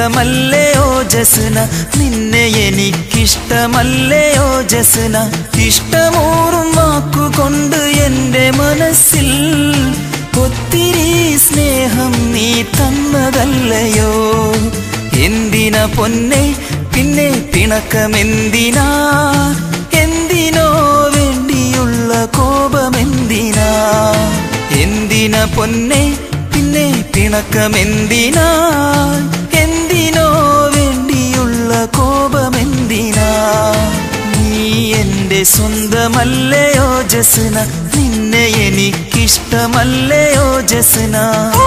സ്വന്തമല്ലയോ ജസ്ന നിന്നെ എനിക്കിഷ്ടമല്ലയോ ജസ്ന ഇഷ്ടമൂറും വാക്കുകൊണ്ട് എൻ്റെ മനസ്സിൽ ഒത്തിരി സ്നേഹം നീ തന്നതല്ലയോ എന്തിന പൊന്നെ പിന്നെ പിണക്കമെന്തിനാ എന്തിനോ വേണ്ടിയുള്ള കോപമെന്തിനാ എന്തിന പൊന്നെ പിന്നെ പിണക്കമെന്തിനാ എന്തിനോ വേണ്ടിയുള്ള കോപമെന്തിനാ നീ എന്റെ സ്വന്തമല്ലയോ ജസ്ന നിന്നെ എനിക്കിഷ്ടമല്ലയോ ജസ്ന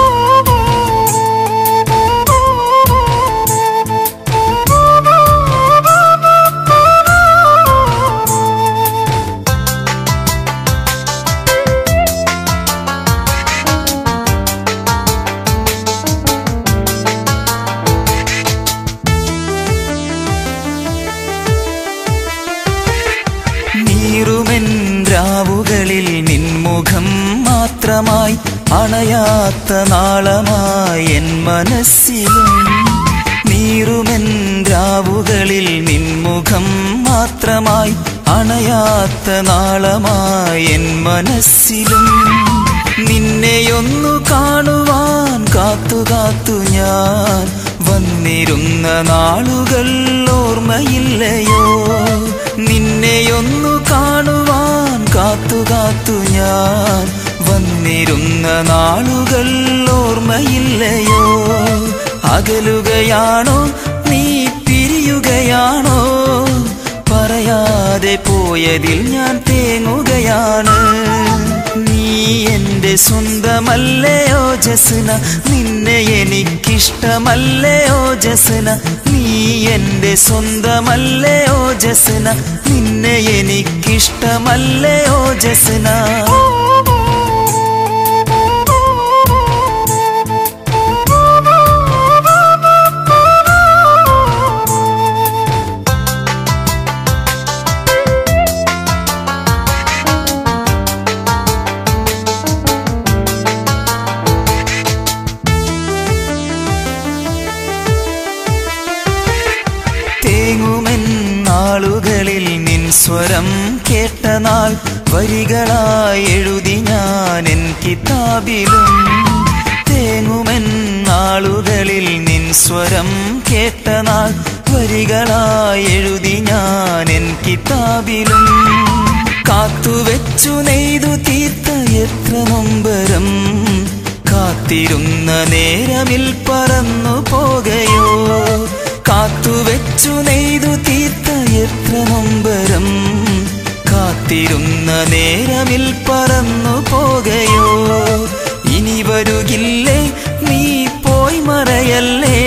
നീറുമെൻ രാവുകളിൽ നിൻമുഖം മാത്രമായി അണയാത്ത നാളമായി എൻ മനസ്സിലും നീറുമെൻ രാവുകളിൽ നിൻമുഖം മാത്രമായി അണയാത്ത നാളമായി എൻ മനസ്സിലും നിന്നെയൊന്നു കാണുവാൻ കാത്തു കാത്തു ഞാൻ വന്നിരുന്ന നാളുകൾ ഓർമ്മയില്ലയോ നിന്നെയൊന്നു കാണുവാൻ കാത്തു കാത്തു ഞാൻ വന്നിരുന്ന നാളുകൾ ഓർമ്മയില്ലയോ അകലുകയാണോ നീ പിരിയുകയാണോ പറയാതെ പോയതിൽ ഞാൻ തേങ്ങുകയാണ് നീ എന്റെ സ്വന്തമല്ലയോ ജസ്ന നിന്നെ എനിക്കിഷ്ടമല്ലയോ ജസ്ന നീ എന്റെ സ്വന്തമല്ലയോ ജസ്ന നിന്നെ എനിക്കിഷ്ടമല്ലയോ ജസ്ന തേങ്ങുമെൻ നാളുകളിൽ നിൻ സ്വരം കേട്ട നാൾ വരികളായി എഴുതി ഞാൻ എൻ കിതാബിലും തേങ്ങുമെൻ നാളുകളിൽ നിൻ സ്വരം കേട്ട നാൾ വരികളായി എഴുതി ഞാൻ എൻ കിതാബിലും കാത്തുവെച്ചു നെയ്തു തീർത്ത എത്ര നൊമ്പരം കാത്തിരുന്ന നേരമിൽ പറന്നു പോകയോ കാത്തുവെച്ചു നെയ്തു തീർത്ത എത്ര നൊമ്പരം കാത്തിരുന്ന നേരമിൽ പറന്നു പോകയോ ഇനി വരുകില്ലേ നീ പോയി മറയല്ലേ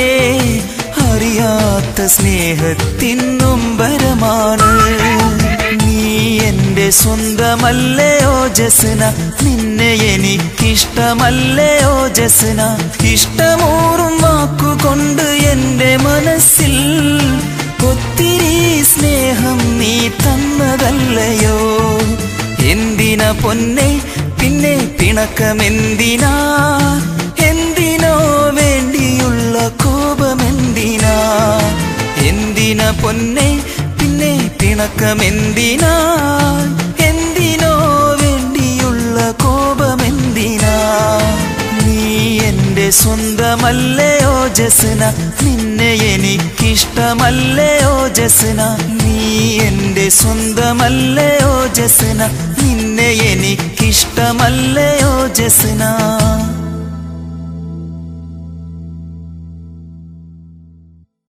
അറിയാത്ത സ്നേഹത്തിൻ നൊമ്പരമാണ് നീ എന്റെ സ്വന്തമല്ലയോ ജസ്ന നിന്നെ എനിക്കിഷ്ടമല്ലയോ ജസ്ന ഇഷ്ടമൂറും വാക്കുകൊണ്ട് എന്റെ മനസ്സിൽ ഒത്തിരി സ്നേഹം നീ തന്നതല്ലയോ എന്തിന പൊന്നെ പിന്നെ പിണക്കമെന്തിനാ എന്തിനോ വേണ്ടിയുള്ള കോപമെന്തിനാ എന്തിന പൊന്നെ പിന്നെ പിണക്കമെന്തിനാ എന്തിനോ വേണ്ടിയുള്ള കോപമെന്തിനാ നീ എന്റെ സ്വന്തമല്ലയോ ജസ്ന നിന്നെ എനിക്കിഷ്ടമല്ലയോ ജസ്ന നീ എന്റെ സ്വന്തമല്ലയോ ജസ്ന നിന്നെ എനിക്കിഷ്ടമല്ലയോ ജസ്ന